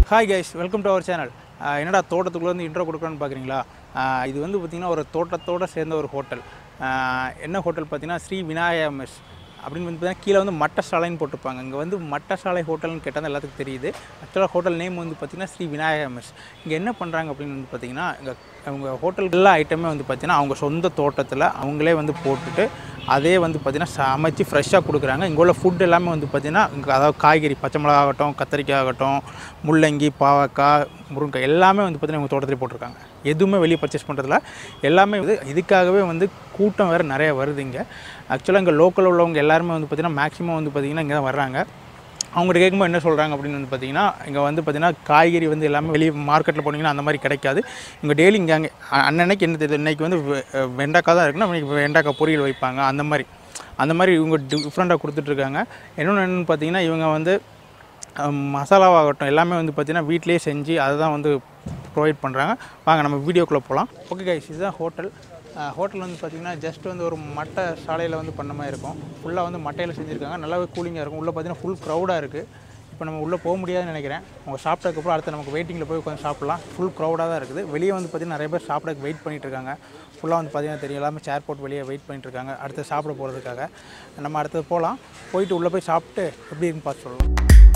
Hi guys welcome to our channel என்னடா தோட்டத்துக்குள்ளே வந்து இன்ட்ரோ கொடுக்குறோன்னு பார்க்குறீங்களா ஆஹ் இது வந்து பார்த்திங்கன்னா ஒரு தோட்டத்தோடு சேர்ந்த ஒரு ஹோட்டல் ஆஹ் என்ன ஹோட்டல் பார்த்தீங்கன்னா ஸ்ரீ விநாயகா மெஸ் அப்படின்னு வந்து பார்த்தீங்கன்னா கீழே வந்து மட்ட சாலைன்னு போட்டிருப்பாங்க இங்கே வந்து மட்ட சாலை ஹோட்டல்னு கேட்டால் தான் எல்லாத்துக்கும் தெரியுது ஆக்சுவலாக ஹோட்டல் நேம் வந்து பார்த்திங்கன்னா ஸ்ரீ விநாயகா மெஸ் இங்கே என்ன பண்ணுறாங்க அப்படின்னு வந்து பார்த்திங்கன்னா இங்கே அவங்க ஹோட்டல் எல்லா ஐட்டமே வந்து பார்த்திங்கன்னா அவங்க சொந்த தோட்டத்தில் அவங்களே வந்து போட்டுட்டு அதே வந்து பார்த்திங்கன்னா சமைச்சு ஃப்ரெஷ்ஷாக கொடுக்குறாங்க இங்கே உள்ள ஃபுட் எல்லாமே வந்து பார்த்திங்கன்னா இங்கே அதாவது காய்கறி பச்சை மிளகா ஆகட்டும் கத்திரிக்காய் ஆகட்டும் முள்ளங்கி பாவக்காய் முருங்கை எல்லாமே வந்து பார்த்திங்கன்னா உங்கள் தோட்டத்தில் போட்டிருக்காங்க எதுவுமே வெளியே பர்ச்சேஸ் பண்ணுறதில்ல எல்லாமே வந்து இதுக்காகவே வந்து கூட்டம் வேறு நிறைய வருது இங்கே ஆக்சுவலாக இங்கே லோக்கலில் உள்ளவங்க எல்லாருமே வந்து பார்த்திங்கன்னா மேக்ஸிமம் வந்து பார்த்திங்கன்னா இங்கே தான் வர்றாங்க அவங்கள்ட்ட கேட்கும்போது என்ன சொல்கிறாங்க அப்படின்னு வந்து பார்த்தீங்கன்னா இங்கே வந்து பார்த்தீங்கன்னா காய்கறி வந்து எல்லாமே வெளியே மார்க்கெட்டில் போனீங்கன்னா அந்த மாதிரி கிடைக்காது இங்கே டெய்லி இங்கே அங்கே அ- அன்னன்னைக்கு என்ன தெரியுது இன்றைக்கி வந்து வெ- வெண்டைக்காய் தான் இருக்குன்னா இன்னைக்கு வெண்டைக்காய் பொரியல் வைப்பாங்க அந்த மாதிரி அந்த மாதிரி இவங்க டிஃப்ரெண்ட்டாக கொடுத்துட்ருக்காங்க இன்னொன்று என்னென்னு பார்த்தீங்கன்னா இவங்க வந்து அஹ், மசாலாவாகட்டும் எல்லாமே வந்து பார்த்திங்கன்னா வீட்டிலேயே செஞ்சு அதை தான் வந்து ப்ரொவைட் பண்ணுறாங்க வாங்க நம்ம வீடியோக்குள்ளே போகலாம் ஓகே கைஸ் இதுதான் ஹோட்டல் ஹோட்டல் வந்து பார்த்திங்கன்னா ஜஸ்ட் வந்து ஒரு மட்டை சாலையில் வந்து பண்ண மாதிரி இருக்கும் ஃபுல்லாக வந்து மட்டையில் செஞ்சுருக்காங்க நல்லாவே கூலிங்காக இருக்கும் உள்ளே பார்த்தீங்கன்னா ஃபுல் க்ரௌடாக இருக்குது இப்போ நம்ம உள்ளே போக முடியாதுன்னு நினைக்கிறேன் அவங்க சாப்பிட்டதுக்கப்புறம் அடுத்து நமக்கு வெயிட்டிங்கில் போய் உட்காந்து சாப்பிட்லாம் ஃபுல் க்ரௌடாக தான் இருக்குது வெளியே வந்து பார்த்திங்கன்னா நிறைய பேர் சாப்பிடக்கு வெயிட் பண்ணிட்டு இருக்காங்க ஃபுல்லாக வந்து பார்த்திங்கன்னா தெரியும் எல்லாமே சேர் போட்டு வெளியே வெயிட் பண்ணிட்டு இருக்காங்க அடுத்து சாப்பிட போகிறதுக்காக நம்ம அடுத்தது போகலாம் போயிட்டு உள்ளே போய் சாப்பிட்டு எப்படி இருக்குன்னு பார்த்து சொல்லலாம்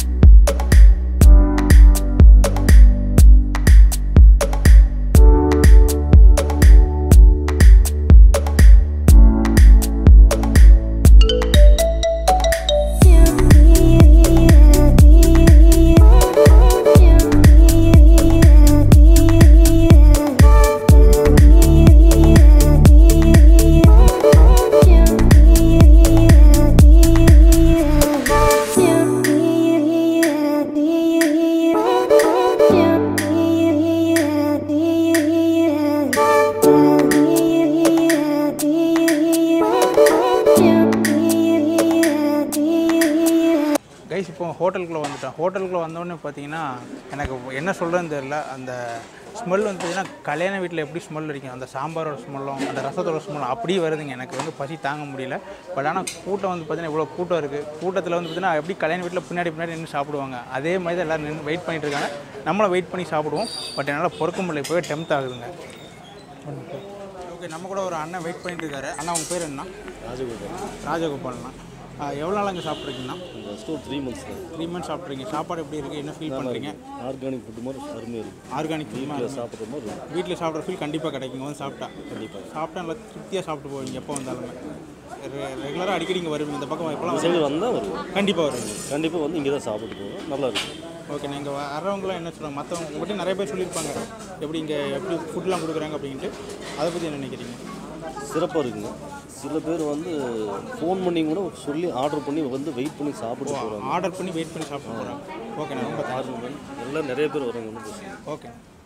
கைஸ் இப்போ ஹோட்டலுக்குள்ளே வந்துட்டேன் ஹோட்டலுக்குள்ளே வந்தோடனே பார்த்தீங்கன்னா எனக்கு என்ன சொல்கிறேன்னு தெரியல அந்த ஸ்மெல் வந்து பார்த்தீங்கன்னா கல்யாண வீட்டில் எப்படி ஸ்மெல் அடிக்கும் அந்த சாம்பாரோட ஸ்மெல்லும் அந்த ரசத்தோட ஸ்மெல்லும் அப்படியே வருதுங்க எனக்கு வந்து பசி தாங்க முடியல பட் ஆனால் கூட்டம் வந்து பார்த்தீங்கன்னா இவ்வளோ கூட்டம் இருக்குது கூட்டத்தில் வந்து பார்த்தீங்கன்னா எப்படி கல்யாண வீட்டில் பின்னாடி பின்னாடி நின்று சாப்பிடுவாங்க அதே மாதிரி தான் எல்லோரும் நின்று வெயிட் பண்ணிட்டு இருக்காங்க நம்மளும் வெயிட் பண்ணி சாப்பிடுவோம் பட் என்னால் பொறுக்க முடியல இப்போவே டெம்த் ஆகுதுங்க ஓகே நம்ம கூட ஒரு அண்ணன் வெயிட் பண்ணிட்டு இருக்காரு அண்ணா உங்கள் பேர் என்ன ராஜகோபால் ராஜகோபால்ண்ணா எவ்வளோ நாள் அங்கே சாப்பிட்ருக்கீங்கண்ணா இந்த ஸ்டோர் த்ரீ மந்த்ஸ் தான் த்ரீ மந்த்ஸ் சாப்பிட்றீங்க சாப்பாடு எப்படி இருக்குது என்ன ஃபீல் பண்ணுறீங்க ஆர்கானிக் ஃபுட்டு மாதிரி அருமையாக இருக்குது ஆர்கானிக் வீட்டில் சாப்பிட்ற மாதிரி இருக்கும் வீட்டில் சாப்பிட்ற ஃபீல் கண்டிப்பாக கிடைக்குங்க வந்து சாப்பிட்டா கண்டிப்பாக சாப்பிட்டா நல்லா திருப்தியாக சாப்பிட்டு போவீங்க எப்போ வந்தாலுமே ரெகுலராக அடிக்கடி இங்கே வருவீங்க இந்த பக்கம் எப்போலாம் இந்த சைடு வந்தால் வருவோம் கண்டிப்பாக வருவீங்க கண்டிப்பாக வந்து இங்கே தான் சாப்பிட்டு போவோம் நல்லா இருக்கும் ஓகே நீங்கள் வர்றவங்களாம் என்ன சொல்கிறாங்க மற்றவங்க உங்கள்கிட்ட நிறைய பேர் சொல்லியிருப்பாங்க எப்படி இங்கே எப்படி ஃபுட்லாம் கொடுக்குறாங்க அப்படின்ட்டு அதை பற்றி என்ன நினைக்கிறீங்க சிறப்பாக இருக்குங்க சில பேர் வந்து ஃபோன் பண்ணி கூட சொல்லி ஆர்டர் பண்ணி வந்து வெயிட் பண்ணி சாப்பிட்டு போகிறாங்க ஆர்டர் பண்ணி வெயிட் பண்ணி சாப்பிட்டு போகிறாங்க ஓகே நான் ரொம்ப தேங்க்ஸ் ஆர்டர் பண்ணி எல்லாம் நிறைய பேர் வராங்க ஒன்றும் பிரச்சனை இல்லை. ஓகே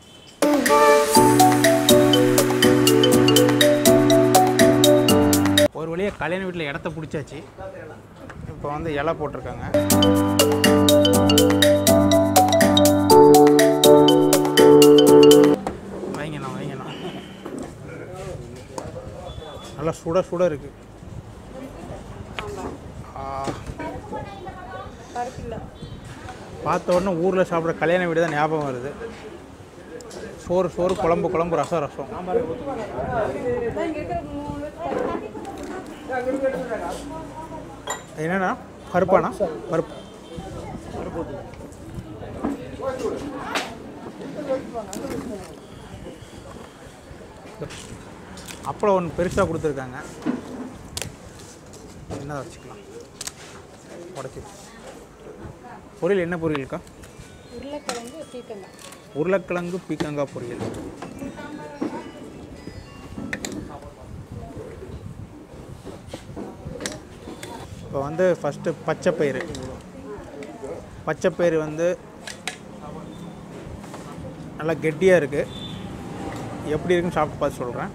ஒரு வழியாக கல்யாண வீட்டில் இடத்த பிடிச்சாச்சு இப்போ வந்து இலை போட்டிருக்காங்க வைங்கண்ணா வைங்கண்ணா நல்லா சுட சுட இருக்கு ஆ. பார்த்த உடனே ஊரில் சாப்பிட்ற கல்யாண வீடு தான் ஞாபகம் வருது சோறு சோறு குழம்பு குழம்பு ரசம் ரசம் என்னண்ணா பருப்பாண்ணா பருப்பு அப்பளம் ஒன்று பெருசாக கொடுத்துருக்காங்க என்ன வச்சுக்கலாம் உடச்சி பொரியல் என்ன பொரியல் இருக்கா உருளைக்கிழங்கு பீக்கங்காய் உருளைக்கிழங்கு பீக்கங்காய் பொரியல் இப்போ வந்து ஃபஸ்ட்டு பச்சைப்பயிறு பச்சைப்பயிறு வந்து நல்லா கெட்டியாக இருக்குது எப்படி இருக்குன்னு சாப்பிட்டு பார்த்து சொல்கிறேன்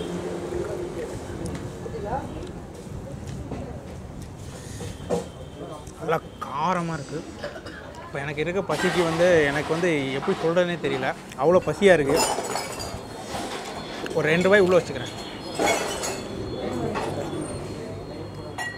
நல்லா காரமாக இருக்குது இப்போ எனக்கு இருக்க பசிக்கு வந்து எனக்கு வந்து எப்படி சொல்கிறதுனே தெரியல அவ்வளோ பசியாக இருக்குது ஒரு ரெண்டு ரூபாய் உள்ளே வச்சுக்கிறேன்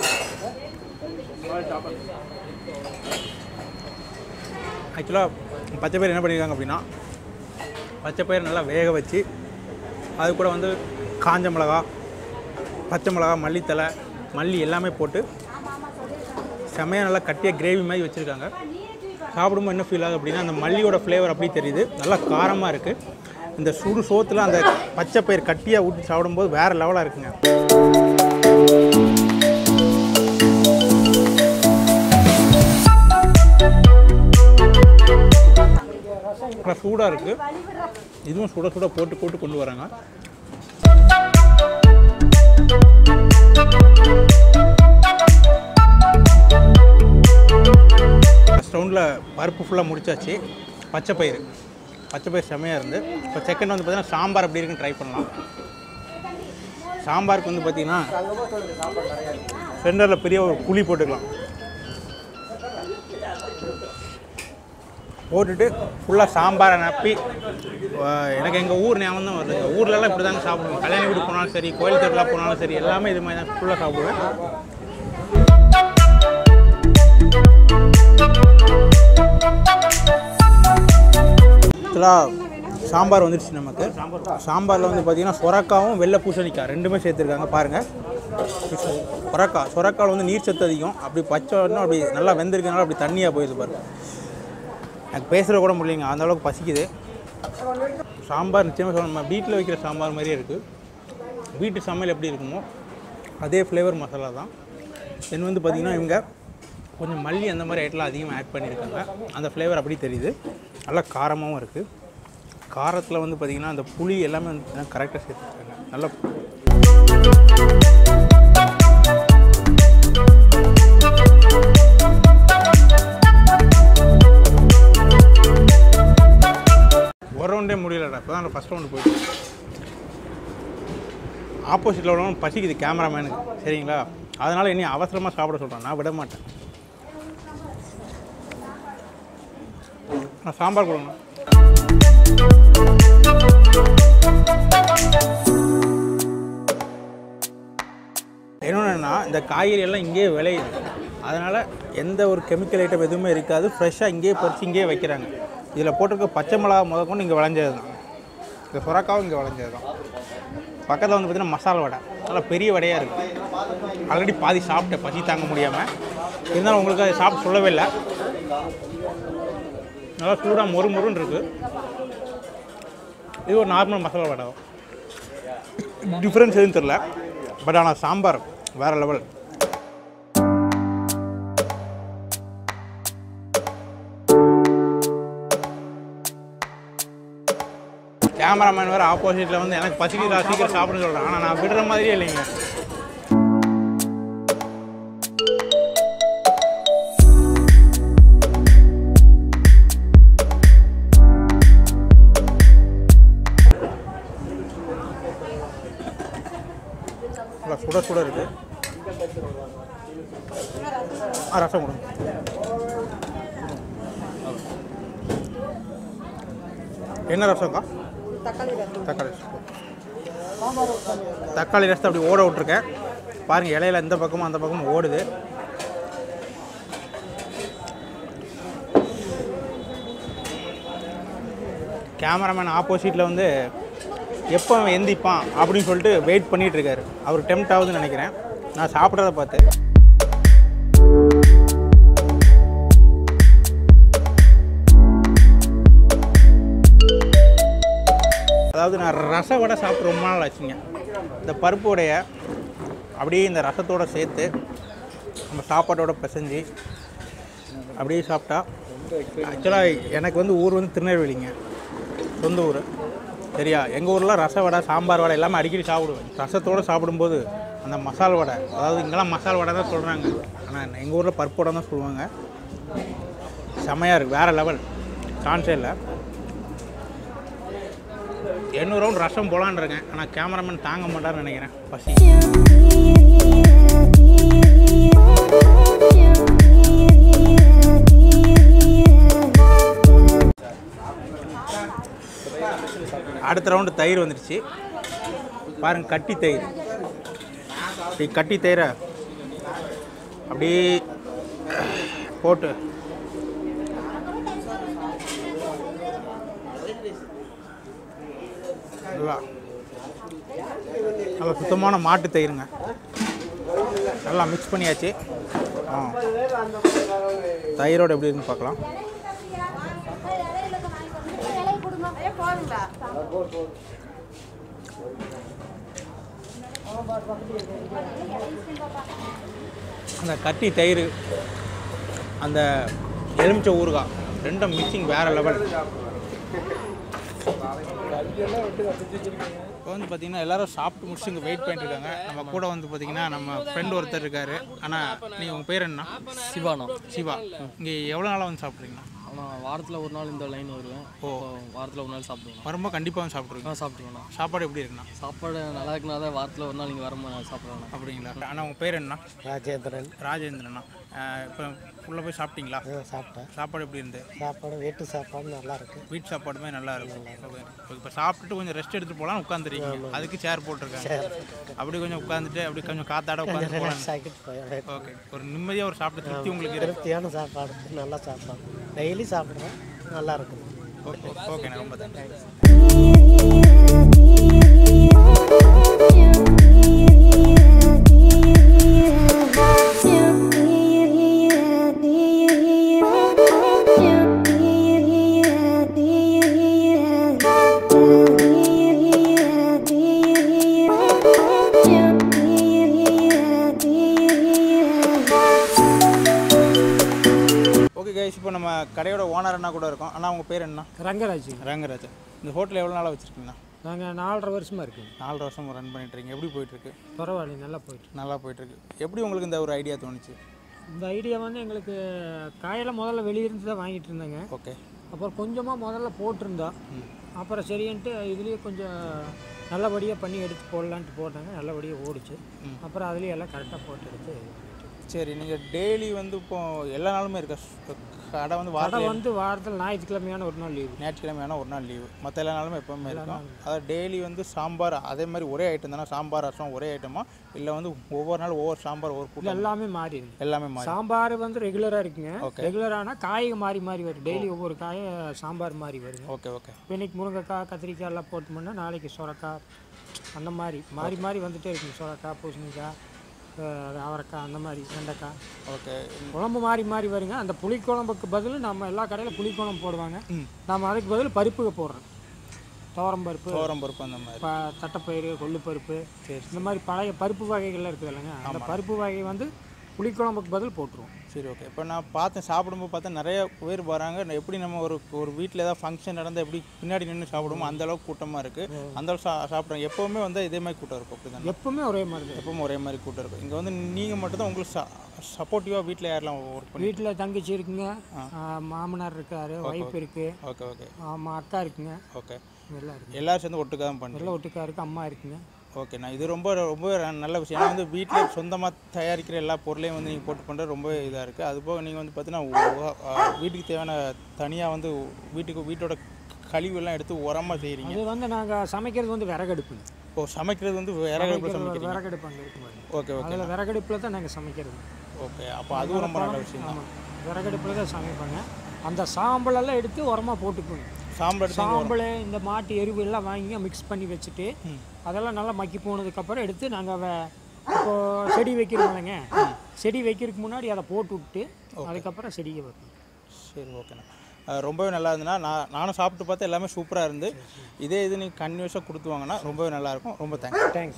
ஆக்சுவலாக பச்சை பயிர் என்ன பண்ணியிருக்காங்க அப்படின்னா பச்சை பயிர் நல்லா வேக வச்சு அது கூட வந்து காஞ்ச மிளகா பச்சை மிளகா மல்லித்தலை மல்லி எல்லாமே போட்டு செமையாக நல்லா கட்டியாக கிரேவி மாதிரி வச்சுருக்காங்க சாப்பிடும்போது என்ன ஃபீல் ஆகுது அப்படின்னா அந்த மல்லியோட ஃப்ளேவர் அப்படி தெரியுது நல்லா காரமாக இருக்குது இந்த சுடு சோத்தில் அந்த பச்சை பயிர் கட்டியாக ஊற்றி சாப்பிடும்போது வேறு லெவலாக இருக்குங்க நல்லா சூடாக இருக்குது இதுவும் சுட சுட போட்டு போட்டு கொண்டு வராங்க ஃபஸ்ட் ரவுண்டில் பருப்பு ஃபுல்லாக முடிச்சாச்சு பச்சை பயிறு பச்சை பயிர் செம்மையாக இருந்து இப்போ செகண்ட் வந்து பார்த்தீங்கன்னா சாம்பார் எப்படி இருக்குன்னு ட்ரை பண்ணலாம் சாம்பாருக்கு வந்து பார்த்தீங்கன்னா சென்டரில் பெரிய ஒரு புளி போட்டுக்கலாம் போட்டுட்டு ஃபுல்லாக சாம்பாரை நப்பி அஹ் எனக்கு எங்கள் ஊர் ஞாபகம் தான் வருது எங்கள் ஊர்லலாம் இப்படி தாங்க சாப்பிடுவோம் கல்யாண வீடு போனாலும் சரி கோயில் திருவிழா போனாலும் சரி எல்லாமே இது மாதிரி தான் ஃபுல்லாக சாப்பிடுவேன் ஆக்சுவலாக சாம்பார் வந்துடுச்சு நமக்கு சாம்பாரில் வந்து பார்த்தீங்கன்னா சொரக்காவும் வெள்ளை பூசணிக்காய் ரெண்டுமே சேர்த்துருக்காங்க பாருங்கள் சொரக்காய் சொரக்காவில் வந்து நீர் சத்து அதிகம் அப்படி பச்சை உடனே அப்படி நல்லா வெந்திருக்கனால அப்படி தண்ணியாக போயிடுது பாருங்க எனக்கு பேசுகிற கூட முடியலைங்க அந்த அளவுக்கு பசிக்குது சாம்பார் நிச்சயமாக சொல்ல நம்ம வீட்டில் வைக்கிற சாம்பார் மாதிரியே இருக்குது வீட்டு சமையல் எப்படி இருக்குமோ அதே ஃப்ளேவர் மசாலா தான் தென் வந்து பார்த்திங்கன்னா இவங்க கொஞ்சம் மல்லி அந்த மாதிரி ஐட்டம்லாம் அதிகமாக ஆட் பண்ணியிருக்காங்க அந்த ஃப்ளேவர் அப்படி தெரியுது நல்லா காரமாகவும் இருக்குது காரத்தில் வந்து பார்த்திங்கன்னா அந்த புளி எல்லாமே வந்து கரெக்டாக சேர்த்துருக்காங்க நல்லா ஒரு ரவுண்டே முடியலடா இப்போ தான் ஃபஸ்ட் ரவுண்டு போயிட்டு ஆப்போசிட்டில் உள்ளவங்க பசிக்குது கேமராமேனுக்கு சரிங்களா அதனால் இனி அவசரமாக சாப்பிட சொல்கிறேன் நான் விட மாட்டேன் நான் சாம்பார் கொடுங்க என்னென்னா இந்த காய்கறி எல்லாம் இங்கேயே விளையுது அதனால் எந்த ஒரு கெமிக்கல் ஐட்டம் எதுவுமே இருக்காது ஃப்ரெஷ்ஷாக இங்கேயே பறித்து இங்கேயே வைக்கிறாங்க இதில் போட்டிருக்க பச்சை மிளகா முதற்கொண்டு இங்கே விளைஞ்சது தான் இந்த சுரக்காவும் இங்கே விளைஞ்சது தான் பக்கத்தில் வந்து பார்த்திங்கன்னா மசாலா வடை நல்லா பெரிய வடையாக இருக்குது ஆல்ரெடி பாதி சாப்பிட்டேன் பசி தாங்க முடியாமல் இருந்தாலும் உங்களுக்கு அதை சாப்பிட்டு சொல்லவே இல்லை நல்லா சூடாக மொறு மொறுன்னு இருக்குது இது ஒரு நார்மல் மசாலா வடை தான் டிஃப்ரென்ஸ் எதுவும் தெரில பட் ஆனால் சாம்பார் வேறு லெவல் கேமராமேன் வேறு ஆப்போசிட்டில் வந்து எனக்கு பசிக்குதா சீக்கிரம் சாப்பிடுன்னு சொல்கிறேன் ஆனால் நான் விடுற மாதிரியே இல்லைங்க நல்லா சுட சுட இருக்கு ஆ ரசம் கொடுங்க என்ன ரசம்க்கா தக்காளி ரசம் தக்காளி ரசம் தக்காளி ரசத்தை அப்படி ஓட விட்ருக்கேன் பாருங்கள் இலையில இந்த பக்கமும் அந்த பக்கமும் ஓடுது கேமராமேன் ஆப்போசிட்டில் வந்து எப்போ அவன் எந்திப்பான் அப்படின்னு சொல்லிட்டு வெயிட் பண்ணிகிட்டு இருக்காரு அவர் டெம்ட் ஆகுதுன்னு நினைக்கிறேன் நான் சாப்பிட்றத பார்த்து அதாவது நான் ரச வடை சாப்பிட்டு ரொம்ப நாள் ஆச்சுங்க இந்த பருப்பு வடைய அப்படியே இந்த ரசத்தோடு சேர்த்து நம்ம சாப்பாட்டோட பிசைஞ்சு அப்படியே சாப்பிட்டா ஆக்சுவலாக எனக்கு வந்து ஊர் வந்து திருநெல்வேலிங்க சொந்த ஊர் சரியா எங்கள் ஊரில் ரச வடை சாம்பார் வடை எல்லாமே அடிக்கடி சாப்பிடுவேன் ரசத்தோடு சாப்பிடும்போது அந்த மசால் வடை அதாவது இங்கெல்லாம் மசால் வடை தான் சொல்கிறாங்க ஆனால் எங்கள் ஊரில் பருப்பு வடை தான் சொல்லுவாங்க செமையாக இருக்குது வேறு லெவல் சான்ஸே இல்லை எண்ணூறு ரவுண்ட் ரசம் போலான்னு இருக்கேன் ஆனால் கேமராமேன் தாங்க மாட்டார்னு நினைக்கிறேன் பசி அடுத்த ரவுண்டு தயிர் வந்துடுச்சு பாருங்க கட்டி தயிர் இப்படி கட்டி தயிரை அப்படியே போட்டு நல்லா நல்லா சுத்தமான மாட்டு தயிருங்க நல்லா மிக்ஸ் பண்ணியாச்சு ஆ தயிரோட எப்படி இருக்குன்னு பார்க்கலாம் அந்த கட்டி தயிர் அந்த எலுமிச்சை ஊறுகாய் ரெண்டும் மிக்சிங் வேறு லெவல் இப்போ வந்து பார்த்தீங்கன்னா எல்லாரும் சாப்பிட்டு முடிச்சு இங்கே வெயிட் பண்ணிட்டு இருக்காங்க நம்ம கூட வந்து பார்த்தீங்கன்னா நம்ம ஃப்ரெண்ட் ஒருத்தர் இருக்காரு ஆனால் நீங்கள் உங்கள் பேர் என்ன சிவானா சிவா இங்கே எவ்வளோ நாளாக வந்து சாப்பிட்றீங்கண்ணா ஆனால் வாரத்தில் ஒரு நாள் இந்த லைன் வருவேன் ஓ வாரத்தில் ஒரு நாள் சாப்பிடுவேன் வரும்போது கண்டிப்பாக வந்து சாப்பிட்ருங்க நான் சாப்பிடுவேண்ணா சாப்பாடு எப்படி இருக்குண்ணா சாப்பாடு நல்லா இருக்குன்னா தான் வாரத்தில் ஒரு நாள் இங்கே வரும்போது நான் சாப்பிடுவேண்ணா அப்படிங்களா ஆனால் உங்கள் பேர் என்ன ராஜேந்திரன் ராஜேந்திரனா இப்போ உள்ளே போய் சாப்பிட்டீங்களா சாப்பிட்டேன் சாப்பாடு எப்படி இருந்து சாப்பாடு வீட்டு சாப்பாடு நல்லா இருக்கு வீட்டு சாப்பாடுமே நல்லா இருக்கும் இப்போ சாப்பிட்டுட்டு கொஞ்சம் ரெஸ்ட் எடுத்துட்டு போகலாம் உட்காந்துருக்கீங்க அதுக்கு சேர் போட்டிருக்காங்க அப்படி கொஞ்சம் உட்காந்துட்டு அப்படி கொஞ்சம் காத்தாட உட்காந்து போகலாம் சாக்கிட்டு போய் ஓகே ஒரு நிம்மதியாக ஒரு சாப்பிட்ட திருப்தி உங்களுக்கு இருக்கு திருப்தியான சாப்பாடு நல்ல சாப்பாடு டெய்லி சாப்பிடுறேன் நல்லா இருக்குது ஓகே ஓகேண்ணா ரொம்ப தேங்க்ஸ் ஓகே கைஸ் இப்போ நம்ம கடையோட ஓனர் அண்ணா கூட இருக்கோம் அண்ணா உங்கள் பேர் என்ன ரங்கராஜ் ரங்கராஜ் இந்த ஹோட்டல் எவ்வளோ நாளாக வச்சுருக்கீங்கண்ணா நாங்கள் நாலரை வருஷமாக இருக்கோம் நாலு வருஷம் ரன் பண்ணிட்டு இருக்கீங்க எப்படி போயிட்டுருக்கு பரவாயில்ல நல்லா போயிட்டு நல்லா போயிட்டுருக்கு எப்படி உங்களுக்கு இந்த ஒரு ஐடியா தோணுச்சு இந்த ஐடியா வந்து எங்களுக்கு காயெல்லாம் முதல்ல வெளியிருந்து தான் வாங்கிட்டு இருந்தாங்க ஓகே அப்புறம் கொஞ்சமாக முதல்ல போட்டிருந்தோம் அப்புறம் சரின்ட்டு இதுலேயே கொஞ்சம் நல்லபடியாக பண்ணி எடுத்து போடலான்ட்டு போட்டாங்க நல்லபடியாக ஓடிச்சு அப்புறம் அதுலேயே எல்லாம் கரெக்டாக போட்டு எடுத்து சரி நீங்கள் டெய்லி வந்து இப்போ எல்லா நாளுமே இருக்கா கடை வந்து கடை வாரத்தில் வந்து வாரத்தில் ஞாயிற்றுக்கிழமையான ஒரு நாள் லீவு ஞாயிற்றுக்கிழமையான ஒரு நாள் லீவு மற்ற எல்லா நாளுமே எப்போவுமே இருக்கும் அதாவது டெய்லி வந்து சாம்பார் அதே மாதிரி ஒரே ஐட்டம் தானே சாம்பார் ரசம் ஒரே ஐட்டமா இல்லை வந்து ஒவ்வொரு நாள் ஒவ்வொரு சாம்பார் ஒவ்வொரு இது கூட்டம் எல்லாமே மாறி இருக்கு எல்லாமே மாறி சாம்பார் வந்து ரெகுலராக இருக்குங்க Okay. ரெகுலரானா காய்க மாறி மாறி வரும் டெய்லி ஒவ்வொரு காயை சாம்பார் மாறி வருங்க ஓகே ஓகே இப்போ இன்னைக்கு முருங்கைக்காய் கத்திரிக்காய் எல்லாம் போட்டோம்னா நாளைக்கு சுரக்காய் அந்த மாதிரி மாறி மாறி வந்துட்டே இருக்குங்க சுரக்காய் பூசணிக்காய் அஹ் அவரைக்காய் அந்த மாதிரி வெண்டைக்காய் ஓகே குழம்பு மாறி மாறி வருங்க அந்த புளிக்குழம்புக்கு பதில் நம்ம எல்லா கடையில் புளிக்குழம்பு போடுவாங்க நம்ம அதுக்கு பதில் பருப்புக போடுறோம் துவரம் பருப்பு தோரம் பருப்பு அந்த மாதிரி ப தட்டைப்பயிறு கொள்ளு பருப்பு இந்த மாதிரி பழைய பருப்பு வகைகள்லாம் இருக்குது இல்லைங்க அந்த பருப்பு வகை வந்து புளிக்குழம்புக்கு பதில் போட்டுருவோம் சரி ஓகே இப்போ நான் பார்த்தேன் சாப்பிடும்போது பார்த்தா நிறைய பேர் வராங்க நான் எப்படி நம்ம ஒரு ஒரு வீட்டில் ஏதாவது ஃபங்க்ஷன் நடந்தால் எப்படி பின்னாடி நின்று சாப்பிடுவோம் அந்த அளவுக்கு கூட்டமாக இருக்குது அந்த அளவுக்கு சா சாப்பிட்றோம் எப்போவுமே வந்து இதே மாதிரி கூட்டம் இருக்கும் அப்படி தானே எப்பவுமே ஒரே மாதிரி தான் எப்பவும் ஒரே மாதிரி கூட்டம் இருக்கும் இங்கே வந்து நீங்கள் மட்டும் தான் உங்களுக்கு சப்போர்ட்டிவாக வீட்டில் யாரெல்லாம் ஒர்க் பண்ணி வீட்டில் தங்கச்சி இருக்குங்க ஆஹ் மாமனார் இருக்காரு ஒய்ஃப் இருக்குது ஓகே ஓகே ஆமாம் அக்கா இருக்குங்க ஓகே எல்லாம் இருக்கு எல்லாரும் சேர்ந்து ஒட்டுக்காக தான் பண்ணுறோம் எல்லாம் ஒட்டுக்கா இருக்கு அம்மா இருக்குங்க ஓகே நான் இது ரொம்ப ரொம்ப நல்ல விஷயம் ஏன்னா வந்து வீட்டில் சொந்தமாக தயாரிக்கிற எல்லா பொருளையும் வந்து நீங்கள் போட்டு பண்ணுறது ரொம்ப இதாக இருக்குது அதுபோக நீங்கள் வந்து பார்த்தீங்கன்னா வீட்டுக்கு தேவையான தனியாக வந்து வீட்டுக்கு வீட்டோட கழிவெல்லாம் எடுத்து உரமாக செய்கிறீங்க அது வந்து நாங்கள் சமைக்கிறது வந்து விறகடுப்புங்க இப்போ சமைக்கிறது வந்து வேற இடத்துல சமைக்கிறீங்க விறகடுப்பு அங்கே இருக்கு பாருங்க ஓகே ஓகே அதில் விறகடுப்பில் தான் நாங்கள் சமைக்கிறது ஓகே அப்போ அதுவும் ரொம்ப நல்ல விஷயம் தான் ஆமாம் விறகடுப்பில் தான் சமைப்பாங்க அந்த சாம்பலெல்லாம் எடுத்து உரமாக போட்டுக்குவோங்க சாம்பார் எடுத்து சாம்பல் இந்த மாட்டு எருவு எல்லாம் வாங்கி மிக்ஸ் பண்ணி வச்சுட்டு அதெல்லாம் நல்லா மக்கி போனதுக்கப்புறம் எடுத்து நாங்கள் இப்போ செடி வைக்கிறோம் இல்லைங்க செடி வைக்கிறதுக்கு முன்னாடி அதை போட்டு விட்டு அதுக்கப்புறம் செடியை வைப்போம் சரி ஓகேண்ணா அஹ் ரொம்பவே நல்லா இருந்துன்னா நான் நானும் சாப்பிட்டு பார்த்தா எல்லாமே சூப்பராக இருந்து இதே இது நீங்கள் கன்யூஸாக கொடுத்துவாங்கன்னா ரொம்பவே நல்லாயிருக்கும் ரொம்ப தேங்க்ஸ் தேங்க்ஸ்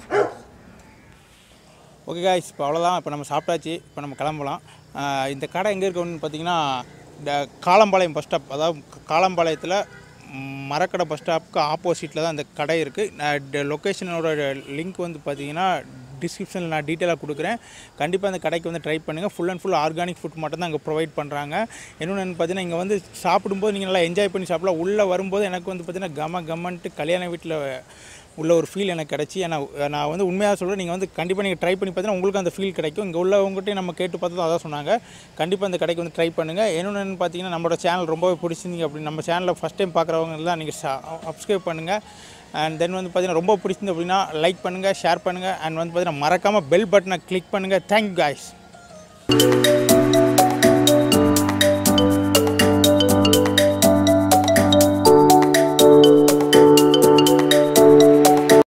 ஓகே காய்ஸ் இப்போ அவ்வளோதான் இப்போ நம்ம சாப்பிட்டாச்சு இப்போ நம்ம கிளம்பலாம் அஹ் இந்த கடை எங்கே இருக்குன்னு பார்த்தீங்கன்னா இந்த காலம்பாளையம் பஸ் ஸ்டாப் அதாவது காலம்பாளையத்தில் மரக்கடை பஸ் ஸ்டாப்புக்கு ஆப்போசிட்டில் தான் இந்த கடை இருக்குது லொக்கேஷனோட லிங்க் வந்து பார்த்தீங்கன்னா டிஸ்கிரிப்ஷனில் நான் டீட்டெயிலாக கொடுக்குறேன் கண்டிப்பாக அந்த கடைக்கு வந்து ட்ரை பண்ணுங்கள் full and full organic food மட்டும் தான் அங்கே ப்ரொவைட் பண்ணுறாங்க இன்னொன்று பார்த்தீங்கன்னா இங்கே வந்து சாப்பிடும்போது நீங்கள் நல்லா என்ஜாய் பண்ணி சாப்பிடலாம் உள்ளே வரும்போது எனக்கு வந்து பார்த்தீங்கன்னா கம கமன்ட்டு கல்யாண வீட்டில் உள்ள ஒரு ஃபீல் எனக்கு கிடச்சி ஏன்னா நான் வந்து உண்மையாக சொல்கிறேன் நீங்கள் வந்து கண்டிப்பாக நீங்கள் ட்ரை பண்ணி பார்த்தீங்கன்னா உங்களுக்கு அந்த ஃபீல் கிடைக்கும் இங்கே உள்ளவங்ககிட்டயும் நம்ம கேட்டு பார்த்ததும் அதான் சொன்னாங்க கண்டிப்பாக இந்த கடைக்கு வந்து ட்ரை பண்ணுங்கள் இன்னொன்று பார்த்தீங்கன்னா நம்மளோட சேனல் ரொம்பவே பிடிச்சிருந்தீங்க அப்படி நம்ம சேனலில் ஃபஸ்ட் டைம் பார்க்குறவங்க தான் நீங்கள் சப்ஸ்கிரைப் பண்ணுங்கள் அண்ட் தென் வந்து பார்த்தீங்கன்னா ரொம்ப பிடிச்சிருந்து அப்படின்னா லைக் பண்ணுங்கள் ஷேர் பண்ணுங்கள் அண்ட் வந்து பார்த்தீங்கன்னா மறக்காமல் பெல் பட்டனை கிளிக் பண்ணுங்கள் தேங்க் காய்ஸ்